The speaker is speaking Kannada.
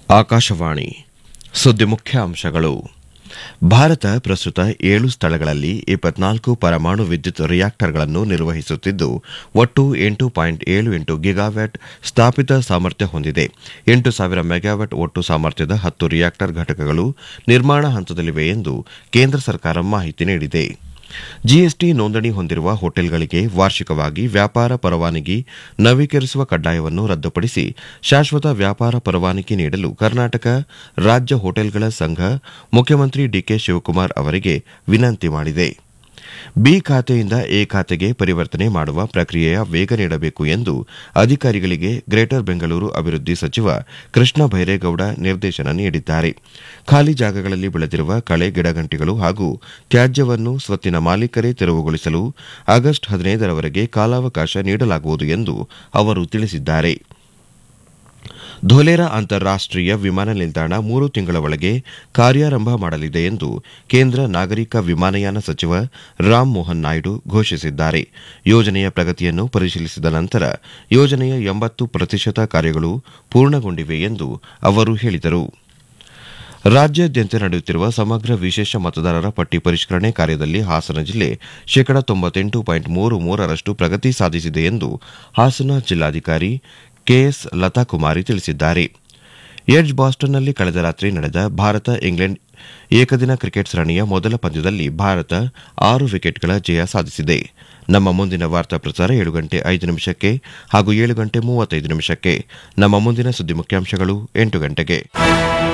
ಆಕಾಶವಾಣಿ ಸುದ್ದಿ ಮುಖ್ಯ ಅಂಶಗಳು ಭಾರತ ಪ್ರಸ್ತುತ ಏಳು ಸ್ಥಳಗಳಲ್ಲಿ ಇಪ್ಪತ್ನಾಲ್ಕು ಪರಮಾಣು ವಿದ್ಯುತ್ ರಿಯಾಕ್ಟರ್ಗಳನ್ನು ನಿರ್ವಹಿಸುತ್ತಿದ್ದು ಒಟ್ಟು ಎಂಟು ಪಾಯಿಂಟ್ ಏಳು ಎಂಟು ಗಿಗಾವ್ಯಾಟ್ ಸ್ಥಾಪಿತ ಸಾಮರ್ಥ್ಯ ಹೊಂದಿದೆ ಎಂಟು ಸಾವಿರ ಮೆಗಾವ್ಯಾಟ್ ಒಟ್ಟು ಸಾಮರ್ಥ್ಯದ ಹತ್ತು ರಿಯಾಕ್ಟರ್ ಘಟಕಗಳು ನಿರ್ಮಾಣ ಹಂತದಲ್ಲಿವೆ ಎಂದು ಕೇಂದ್ರ ಸರ್ಕಾರ ಮಾಹಿತಿ ನೀಡಿದೆ ಜಿಎಸ್ಟಿ ನೋಂದಣಿ ಹೊಂದಿರುವ ಹೋಟೆಲ್ಗಳಿಗೆ ವಾರ್ಷಿಕವಾಗಿ ವ್ಯಾಪಾರ ಪರವಾನಗಿ ನವೀಕರಿಸುವ ಕಡ್ಡಾಯವನ್ನು ರದ್ದುಪಡಿಸಿ ಶಾಶ್ವತ ವ್ಯಾಪಾರ ಪರವಾನಗಿ ನೀಡಲು ಕರ್ನಾಟಕ ರಾಜ್ಯ ಹೋಟೆಲ್ಗಳ ಸಂಘ ಮುಖ್ಯಮಂತ್ರಿ ಡಿಕೆ ಶಿವಕುಮಾರ್ ಅವರಿಗೆ ವಿನಂತಿ ಮಾಡಿದೆ ಬಿ ಖಾತೆಯಿಂದ ಎ ಖಾತೆಗೆ ಪರಿವರ್ತನೆ ಮಾಡುವ ಪ್ರಕ್ರಿಯೆಯ ವೇಗ ನೀಡಬೇಕು ಎಂದು ಅಧಿಕಾರಿಗಳಿಗೆ ಗ್ರೇಟರ್ ಬೆಂಗಳೂರು ಅಭಿವೃದ್ಧಿ ಸಚಿವ ಕೃಷ್ಣ ಬೈರೇಗೌಡ ನಿರ್ದೇಶನ ನೀಡಿದ್ದಾರೆ ಖಾಲಿ ಜಾಗಗಳಲ್ಲಿ ಬೆಳೆದಿರುವ ಕಳೆ ಗಿಡಗಂಟಿಗಳು ಹಾಗೂ ತ್ಯಾಜ್ಯವನ್ನು ಸ್ವತ್ತಿನ ಮಾಲೀಕರೇ ತೆರವುಗೊಳಿಸಲು ಆಗಸ್ಟ್ ಹದಿನೈದರವರೆಗೆ ಕಾಲಾವಕಾಶ ನೀಡಲಾಗುವುದು ಎಂದು ಅವರು ತಿಳಿಸಿದ್ದಾರೆ ಧೊಲೇರಾ ಅಂತಾರಾಷ್ಟೀಯ ವಿಮಾನ ನಿಲ್ದಾಣ ಮೂರು ತಿಂಗಳ ಒಳಗೆ ಕಾರ್ಯಾರಂಭ ಮಾಡಲಿದೆ ಎಂದು ಕೇಂದ್ರ ನಾಗರಿಕ ವಿಮಾನಯಾನ ಸಚಿವ ರಾಮ್ ಮೋಹನ್ ನಾಯ್ಡು ಘೋಷಿಸಿದ್ದಾರೆ ಯೋಜನೆಯ ಪ್ರಗತಿಯನ್ನು ಪರಿಶೀಲಿಸಿದ ನಂತರ ಯೋಜನೆಯ ಎಂಬತ್ತು ಪ್ರತಿಶತ ಕಾರ್ಯಗಳು ಪೂರ್ಣಗೊಂಡಿವೆ ಎಂದು ಅವರು ಹೇಳಿದರು ರಾಜ್ಯಾದ್ಯಂತ ನಡೆಯುತ್ತಿರುವ ಸಮಗ್ರ ವಿಶೇಷ ಮತದಾರರ ಪಟ್ಟಿ ಪರಿಷ್ಕರಣೆ ಕಾರ್ಯದಲ್ಲಿ ಹಾಸನ ಜಿಲ್ಲೆ ಶೇಕಡಾ ತೊಂಬತ್ತೆಂಟು ಪಾಯಿಂಟ್ ಮೂರು ಮೂರರಷ್ಟು ಪ್ರಗತಿ ಸಾಧಿಸಿದೆ ಎಂದು ಹಾಸನ ಜಿಲ್ಲಾಧಿಕಾರಿ ಕೆಎಸ್ ಲತಾಕುಮಾರಿ ತಿಳಿಸಿದ್ದಾರೆ ಎಡ್ಜ್ ಬಾಸ್ಟನ್ನಲ್ಲಿ ಕಳೆದ ರಾತ್ರಿ ನಡೆದ ಭಾರತ ಇಂಗ್ಲೆಂಡ್ ಏಕದಿನ ಕ್ರಿಕೆಟ್ ಸರಣಿಯ ಮೊದಲ ಪಂದ್ಯದಲ್ಲಿ ಭಾರತ ಆರು ವಿಕೆಟ್ಗಳ ಜಯ ಸಾಧಿಸಿದೆ ನಮ್ಮ ಮುಂದಿನ ವಾರ್ತಾ ಪ್ರಸಾರ ಏಳು ಗಂಟೆ ಐದು ನಿಮಿಷಕ್ಕೆ ಹಾಗೂ ಏಳು ಗಂಟೆ ಮೂವತ್ತೈದು ನಿಮಿಷಕ್ಕೆ ನಮ್ಮ ಮುಂದಿನ ಸುದ್ದಿ ಮುಖ್ಯಾಂಶಗಳು ಎಂಟು ಗಂಟೆಗೆ